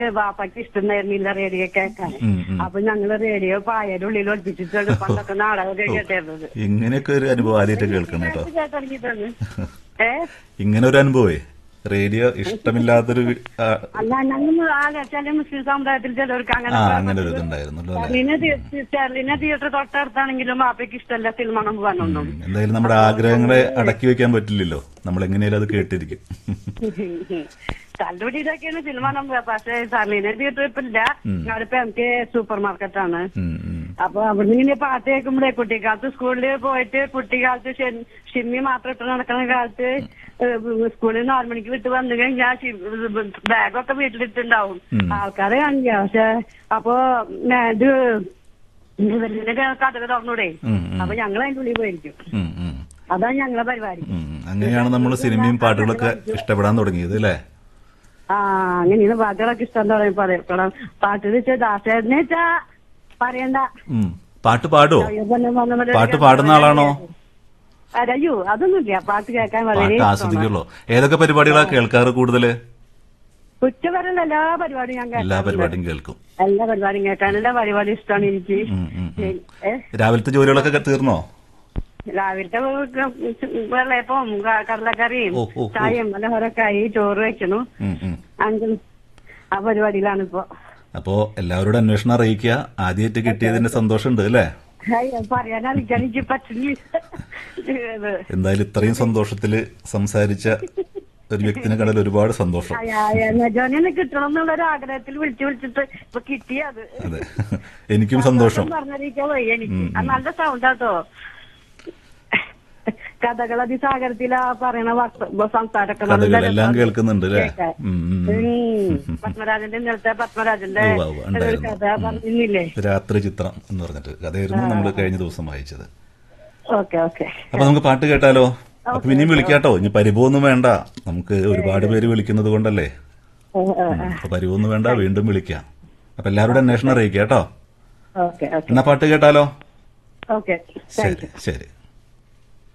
വാപ്പയ്ക്ക് ഇഷ്ടമായിരുന്നില്ല radio കേൾക്കാൻ ഉം, ഉം. അപ്പൊ ഞങ്ങള് റേഡിയോ പായയുടെ ഉള്ളിൽ ഒളിപ്പിച്ചിട്ടാണ് പണ്ടൊക്കെ നാടകം കേട്ടിരുന്നത് ഇങ്ങനെയൊക്കെ ഒരു അനുഭവം ആദ്യമായിട്ട് കേൾക്കണം കേട്ടോ കേട്ടിറങ്ങിയിട്ടാണ് ഏ ഇങ്ങനെ ഒരു അനുഭവമേ റേഡിയോ ഇഷ്ടമില്ലാത്തൊരു വി- ആ, അല്ല ഞങ്ങൾ ആ ചില മുസ്ലിം സമുദായത്തിൽ ചിലർക്ക് അങ്ങനെ ആ അങ്ങനെ ഒരു ഇതുണ്ടായിരുന്നല്ലോ അല്ലെ ഷെർലിനെ തിയ- ഷെർലിനെ തിയേറ്റർ തൊട്ടടുത്താണെങ്കിലും വാപ്പയ്ക്ക് ഇഷ്ടമല്ല സിനിമ കാണാൻ പോകാനൊന്നും എന്തായാലും നമ്മുടെ ആഗ്രഹങ്ങളെ അടക്കി വെക്കാൻ പറ്റില്ലല്ലോ നമ്മൾ എങ്ങനെയാലും അത് കേട്ടിരിക്കും കണ്ടുപിടിച്ചൊക്കെയാണ് സിനിമ കാണാൻ പോയത് പക്ഷേ ഷെർലിനെ തിയേറ്റർ ഇപ്പൊ ഇല്ല അവിടെ എം കെ സൂപ്പർ മാർക്കറ്റാണ് ഉം, ഉം. അപ്പൊ അവിടുന്ന് ഇങ്ങനെ പാട്ട് കേൾക്കുമ്പോഴേ കുട്ടിക്കാലത്ത് സ്കൂളിൽ പോയിട്ട് കുട്ടിക്കാലത്ത് ഷെ- ഷിമ്മി മാത്രം ഇട്ട് നടക്കുന്ന കാലത്ത് ഏഹ് സ്കൂളിൽ നാല് മണിക്ക് വിട്ട് വന്നു കഴിഞ്ഞാൽ ബാഗൊക്കെ വീട്ടിലിട്ടുണ്ടാവും ആൾക്കാരെ കാണില്ല പക്ഷെ അപ്പൊ ഞാൻ ഇത് ഇവരുടെ കഥകൾ തുറന്നൂടെ ഉം, ഉം. അപ്പൊ ഞങ്ങൾ അതിന്റെ ഉള്ളിൽ പോയിരിക്കും ഉം, ഉം. അതാണ് ഞങ്ങളെ പരിപാടി ഉം. അങ്ങനെയാണ് നമ്മൾ സിനിമയും പാട്ടുകളൊക്കെ ഇഷ്ടപ്പെടാൻ തുടങ്ങിയത് അല്ലേ ആ അങ്ങനെയാണ് പാട്ടുകളൊക്കെ ഇഷ്ടം തുടങ്ങി പറയപ്പെടാം പാട്ട് വെച്ചാൽ ദാസേട്ടനെ വെച്ചാ പറയണ്ട ഉം. പാട്ട് പാടുവോ അയ്യോ, പൊന്നെ വന്ന പോലെ പാട്ട് പാടുന്ന ആളാണോ അയ്യോ അതൊന്നുമില്ല പാട്ട് കേൾക്കാൻ വളരെ പാട്ട് ഇഷ്ടമാണ് ആസ്വദിക്കുള്ളൂ ഏതൊക്കെ പരിപാടികളാ കേൾക്കാറ് കൂടുതല് ഉച്ചവരെയുള്ള എല്ലാ പരിപാടിയും ഞാൻ എല്ലാ കേൾക്കാം പരിപാടിയും കേൾക്കും എല്ലാ പരിപാടിയും കേൾക്കാൻ എല്ലാ പരിപാടിയും ഇഷ്ടമാണ് എനിക്ക് ഉം, ഉം, ഉം. ഏ രാവിലത്തെ ജോലികളൊക്കെ തീർന്നോ രാവിലത്തെ വെള്ളയപ്പവും ക- കടലക്കറിയും ഓ, ഓ, ഓ. ചായയും മനോഹരൊക്കെ ആയി ചോറ് വെക്കണു ഉം, ഉം. അഞ്ചും ആ പരിപാടിയിലാണ് ഇപ്പൊ അപ്പോ എല്ലാവരോടും അന്വേഷണം അറിയിക്കുക ആദ്യമായിട്ട് കിട്ടിയതിന്റെ സന്തോഷമുണ്ട് അല്ലേ അയ്യോ, പറയാനറിയിക്കാൻ എനിക്ക് പറ്റുന്നില്ല ഇത്. എന്തായാലും ഇത്രയും സന്തോഷത്തില് സംസാരിച്ച ഒരു വ്യക്തിനെ കണ്ടാൽ ഒരുപാട് സന്തോഷം ജോനെ കിട്ടണം എന്നുള്ള ഒരു ആഗ്രഹത്തിൽ വിളിച്ചു വിളിച്ചിട്ട് ഇപ്പൊ കിട്ടിയത് അതെ എനിക്കും സന്തോഷം പറഞ്ഞറിയിക്കാൻ വയ്യ എനിക്ക് അത് നല്ല സൗണ്ടാട്ടോ കഥകൾ അതിസാഗരത്തിൽ ആ പറയണ വസ്തു- സംസാരമൊക്കെ നല്ല കഥകളെല്ലാം രസാണ് കേൾക്കുന്നുണ്ട് അല്ലേ കേൾക്കാൻ. ഉം, ഉം. ഉം. പത്മരാജന്റെ ഇന്നലത്തെ പത്മരാജന്റെ ഉവ്വ, ഉവ്വ, ഒരു ഉണ്ടായിരുന്നു. കഥ പറഞ്ഞില്ലേ രാത്രി ചിത്രം എന്ന് പറഞ്ഞിട്ട് കഥയായിരുന്നു നമ്മൾ കഴിഞ്ഞ ദിവസം വായിച്ചത് ഓക്കെ ഓക്കെ അപ്പൊ നമുക്ക് പാട്ട് കേട്ടാലോ അപ്പൊ ഇനിയും വിളിക്കാട്ടോ ഇനി പരിഭവമൊന്നും വേണ്ട നമുക്ക് ഒരുപാട് പേര് വിളിക്കുന്നത് കൊണ്ടല്ലേ അപ്പൊ പരിഭവമൊന്നും വേണ്ട വീണ്ടും വിളിക്കാം അപ്പൊ എല്ലാവരുടെ അന്വേഷണം അറിയിക്കാം കേട്ടോ ഓക്കെ ഓക്കെ എന്നാ പാട്ട് കേട്ടാലോ ഓക്കെ ശരി ശരി